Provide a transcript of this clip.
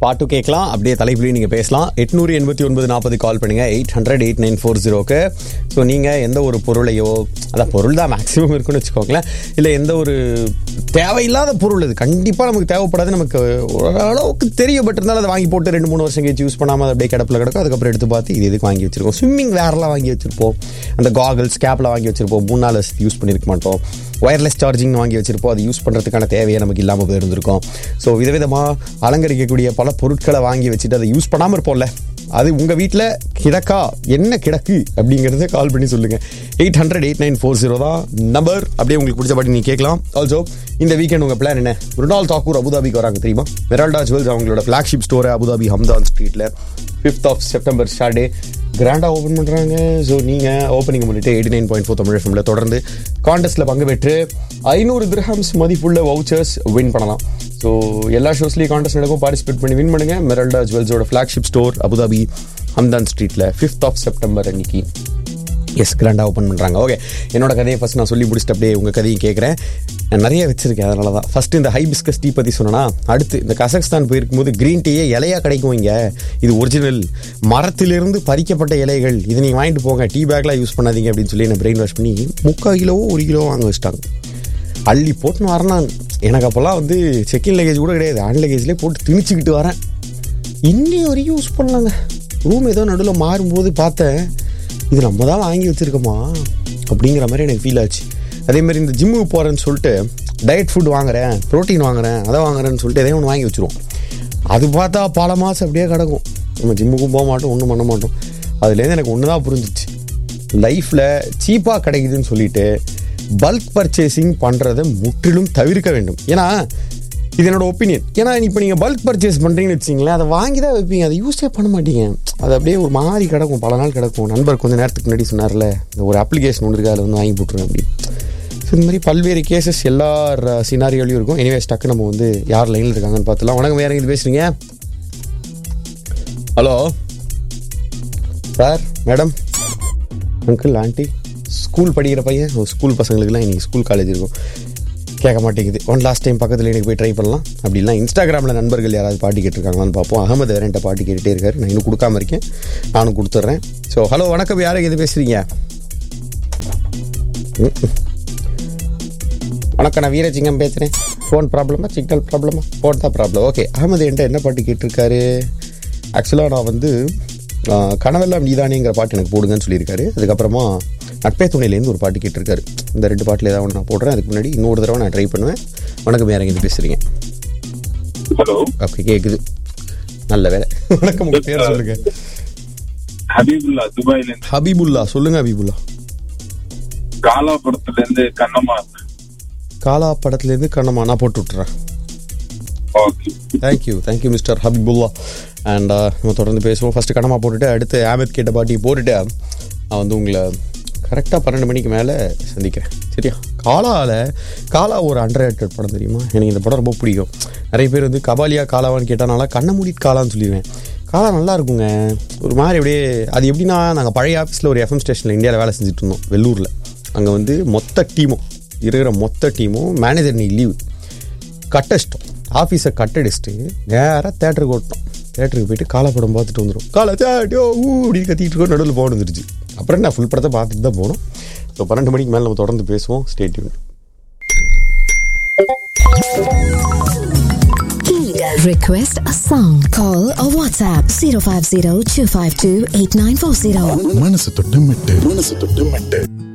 பாட்டு கேட்கலாம் அப்படியே தலைப்புலையும் நீங்கள் பேசலாம் எட்நூறு எண்பத்தி ஒன்பது நாற்பது கால் பண்ணுங்கள் eight hundred eight nine four ஜீரோக்கு ஸோ நீங்கள் எந்த ஒரு பொருளையோ அதான் பொருள் தான் மேக்ஸிமம் இருக்குன்னு வச்சுக்கோங்களேன் இல்லை எந்த ஒரு தேவையில்லாத பொருள் இது கண்டிப்பாக நமக்கு தேவைப்படாது நமக்கு ஓரளவுக்கு தெரியும் பட் இருந்தாலும் அதை வாங்கி போட்டு ரெண்டு மூணு வருஷம் கழிச்சு யூஸ் பண்ணாமல் அது அப்படியே கிடப்பில் கிடக்கும் அதுக்கப்புறம் எடுத்து பார்த்து இது எதுக்கு வாங்கி வச்சிருக்கோம் ஸ்விம்மிங் வேர்லாம் வாங்கி வச்சிருப்போம் அந்த காகல்ஸ் கேப்பில் வாங்கி வச்சிருப்போம் மூணு நாள் யூஸ் பண்ணியிருக்க மாட்டோம் ஒயர்லெஸ் சார்ஜிங் வாங்கி வச்சிருப்போம் அது யூஸ் பண்ணுறதுக்கான தேவையே நமக்கு இல்லாமல் போயிருந்திருக்கும் ஸோ விதவிதமாக அலங்கரிக்கக்கூடிய பல பொருட்களை வாங்கி வச்சுட்டு அதை யூஸ் பண்ணாமல் இருப்போம்ல அது உங்கள் வீட்டில் கிடக்கா என்ன கிடக்கு அப்படிங்கிறத கால் பண்ணி சொல்லுங்கள் eight hundred eight nine four zero தான் நம்பர் அப்படியே உங்களுக்கு பிடிச்ச பாட்டி நீங்கள் கேட்கலாம் ஆல்சோ இந்த வீக்கெண்ட் உங்கள் பிளான் என்ன ருனால் தாக்கூர் அபுதாபிக்கு வராங்க தெரியுமா மெரால்டா ஜுவல்ஸ் அவங்களோட ஃப்ளாக்ஷிப் ஸ்டோர் அபுதாபி ஹம்தான் ஸ்ட்ரீட்டில் ஃபிஃப்த் ஆஃப் செப்டம்பர் சாட்டர்டே கிராண்டாக ஓப்பன் பண்ணுறாங்க ஸோ நீங்கள் ஓப்பனிங் பண்ணிட்டு eighty nine point four Tamil எஃப்எம்ல தொடர்ந்து காண்டெஸ்ட்டில் பங்கு பெற்று ஐநூறு திரஹம்ஸ் மதிப்புள்ள வவுச்சர்ஸ் வின் பண்ணலாம் ஸோ எல்லா ஷோஸ்லேயும் காண்டெஸ்ட் நடக்கும் பார்ட்டிசிபேட் பண்ணி வின் பண்ணுங்க மெரல்டா ஜுவல்ஸோட ஃப்ளாக்ஷிப் ஸ்டோர் அபுதாபி ஹம்தான் ஸ்ட்ரீட்டில் ஃபிஃப்த் ஆஃப் செப்டம்பர் அன்னைக்கு எஸ் கிராண்டாக ஓப்பன் பண்ணுறாங்க ஓகே என்னோட கதையை ஃபஸ்ட் நான் சொல்லி முடிச்சுட்டு அப்படியே உங்கள் கதையும் கேட்குறேன் நான் நிறைய வச்சிருக்கேன் அதனால தான் ஃபஸ்ட்டு இந்த ஹைபிஸ்கஸ் டீ பற்றி சொன்னா அடுத்து இந்த கசக்ஸ்தான் போயிருக்கும்போது க்ரீன் டீயே இலையாக கிடைக்கும் இங்கே இது ஒரிஜினல் மரத்திலிருந்து பறிக்கப்பட்ட இலைகள் இது நீங்கள் வாங்கிட்டு போங்க டீ பேக்லாம் யூஸ் பண்ணாதீங்க அப்படின்னு சொல்லி என்ன பிரெயின் வாஷ் பண்ணி முக்கால் கிலோவோ ஒரு கிலோ வாங்க வச்சிட்டாங்க அள்ளி போட்டுன்னு வரேன் நான் எனக்கு அப்போல்லாம் வந்து செக்கின் லக்கேஜ் கூட கிடையாது ஹேண்ட் லக்கேஜ்லேயே போட்டு திணிச்சுக்கிட்டு வரேன் இன்னி வரைக்கும் யூஸ் பண்ணலாங்க ரூம் ஏதோ நடுவில் மாறும்போது பார்த்தேன் இது நம்ம தான் வாங்கி வச்சுருக்கோமா அப்படிங்கிற மாதிரி எனக்கு ஃபீல் ஆச்சு அதே மாதிரி இந்த ஜிம்முக்கு போகிறேன்னு சொல்லிட்டு டயட் ஃபுட் வாங்குறேன் ப்ரோட்டீன் வாங்குறேன் அதை வாங்குறேன்னு சொல்லிட்டு எதையும் ஒன்று வாங்கி வச்சுருவோம் அது பார்த்தா பல மாதம் அப்படியே கிடக்கும் நம்ம ஜிம்முக்கும் போக மாட்டோம் ஒன்றும் பண்ண மாட்டோம் அதுலேருந்து எனக்கு ஒன்று தான் புரிஞ்சிச்சு லைஃப்பில் சீப்பாக கிடைக்குதுன்னு சொல்லிட்டு பல்க் பர்ச்சேசிங் பண்ணுறதை முற்றிலும் தவிர்க்க வேண்டும் ஏன்னா இது என்னோட ஒப்பீனியன் ஏன்னா இப்போ நீங்கள் பல்க் பர்ச்சேஸ் பண்ணுறீங்கன்னு வச்சிங்களேன் அதை வாங்கி தான் வைப்பீங்க அதை யூஸே பண்ண மாட்டீங்க அது அப்படியே ஒரு மாதிரி கிடக்கும் பல நாள் கிடக்கும் நண்பர் கொஞ்சம் நேரத்துக்கு முன்னாடி சொன்னார்ல இந்த ஒரு அப்ளிகேஷன் ஒன்று இருக்கு அதில் வந்து வாங்கி போட்டுருங்க அப்படி ஸோ இந்த மாதிரி பல்வேறு கேசஸ் எல்லா சினாரியோலையும் இருக்கும் எனிவே ஸ்டக்கு நம்ம வந்து யார் லைனில் இருக்காங்கன்னு பார்த்துலாம் வணக்கம் வேற எங்கே பேசுகிறீங்க hello sir madam uncle aunty school படிக்கிற பையன் ஸ்கூல் பசங்களுக்குலாம் இன்னைக்கு ஸ்கூல் காலேஜ் இருக்கும் கேட்க மாட்டேங்குது ஒன் லாஸ்ட் டைம் பக்கத்தில் எனக்கு போய் ட்ரை பண்ணலாம் அப்படிலாம் இன்ஸ்டாகிராமில் நண்பர்கள் யாராவது பாட்டு கேட்டிருக்காங்களான்னு பார்ப்போம் அகமது வேற என்கிட்ட பாட்டு கேட்டுகிட்டே இருக்காரு நான் இன்னும் கொடுக்காம இருக்கேன் நானும் கொடுத்துட்றேன் ஸோ ஹலோ வணக்கம் யாருக்கு எது பேசுகிறீங்க வணக்கம் நான் வீரசிங்கம் பேசுகிறேன் ஃபோன் ப்ராப்ளமா சிக்னல் ப்ராப்ளமா ஃபோன் தான் ப்ராப்ளம் ஓகே அகமது என்கிட்ட என்ன பாட்டு கேட்டிருக்காரு ஆக்சுவலாக நான் வந்து ஆஹ், கனவெல்லாம் நீதானேங்கிற பாட்டு எனக்கு போடுங்கன்னு சொல்லியிருக்காரு அதுக்கப்புறமா நட்பே துணையிலேருந்து ஒரு பாட்டு கேட்டிருக்காரு இந்த ரெண்டு பாட்டில் ஏதாவது ஒன்று நான் போடுறேன் அதுக்கு முன்னாடி இன்னொரு தடவை நான் ட்ரை பண்ணுவேன் வணக்கம் யார் எங்கே பேசுகிறீங்க ஹலோ ஓகே கேட்குது நல்ல வேலை வணக்கம் உங்கள் பேர் சொல்லுங்கள் ஹபீபுல்லா துபாயில இருந்து ஹபீபுல்லா சொல்லுங்க ஹபீபுல்லா காலாபுரத்துல இருந்து கண்ணம்மா காலா படத்துலேருந்து கண்ணம்மா நான் போட்டு விட்டுறேன் okay thank you thank you mister Habibullah and நம்ம தொடர்ந்து பேசுவோம் ஃபஸ்ட்டு கடமா போட்டுட்டு அடுத்து ஆமத் கேட்ட பாட்டி போட்டுட்டு நான் வந்து உங்களை கரெக்டாக பன்னெண்டு மணிக்கு மேலே சந்திக்கிறேன் சரியா காலாவில் காலா ஒரு அண்டர் ரேட்டட் படம் தெரியுமா எனக்கு இந்த படம் ரொம்ப பிடிக்கும் நிறைய பேர் வந்து கபாலியா காலாவான்னு கேட்டானால கண்ணை மூடிட்டு காலான்னு சொல்லிடுவேன் காலா நல்லா இருக்குங்க ஒரு மாதிரி அப்படியே அது எப்படின்னா நாங்கள் பழைய ஆஃபீஸில் ஒரு எஃப்எம் ஸ்டேஷனில் இந்தியாவில் வேலை செஞ்சுட்டு இருந்தோம் வெள்ளூரில் அங்கே வந்து மொத்த டீமும் இருக்கிற மொத்த டீமும் மேனேஜர் நீ லீவு கட்டடிச்சிட்டோம் ஆஃபீஸை கட்டடிச்சிட்டு நேராக தேட்டருக்கு ஓட்டோம் தேட்டருக்கு போயிட்டு காலா படம் பார்த்துட்டு வந்துடும் காலா சாட்டியோ ஊ அப்படின்னு கத்திட்டு இருக்கோம் நடுவில் போக வந்துருச்சு அப்புறம் என்ன ஃபுல் படத்தை பார்த்துட்டு தான் போனோம் ஸோ பன்னெண்டு மணிக்கு மேலே நம்ம தொடர்ந்து பேசுவோம் stay tuned Request a song. Call or WhatsApp 050 252 8940. மனசு தொட்டு மெட்டு மனசு தொட்டு மெட்டு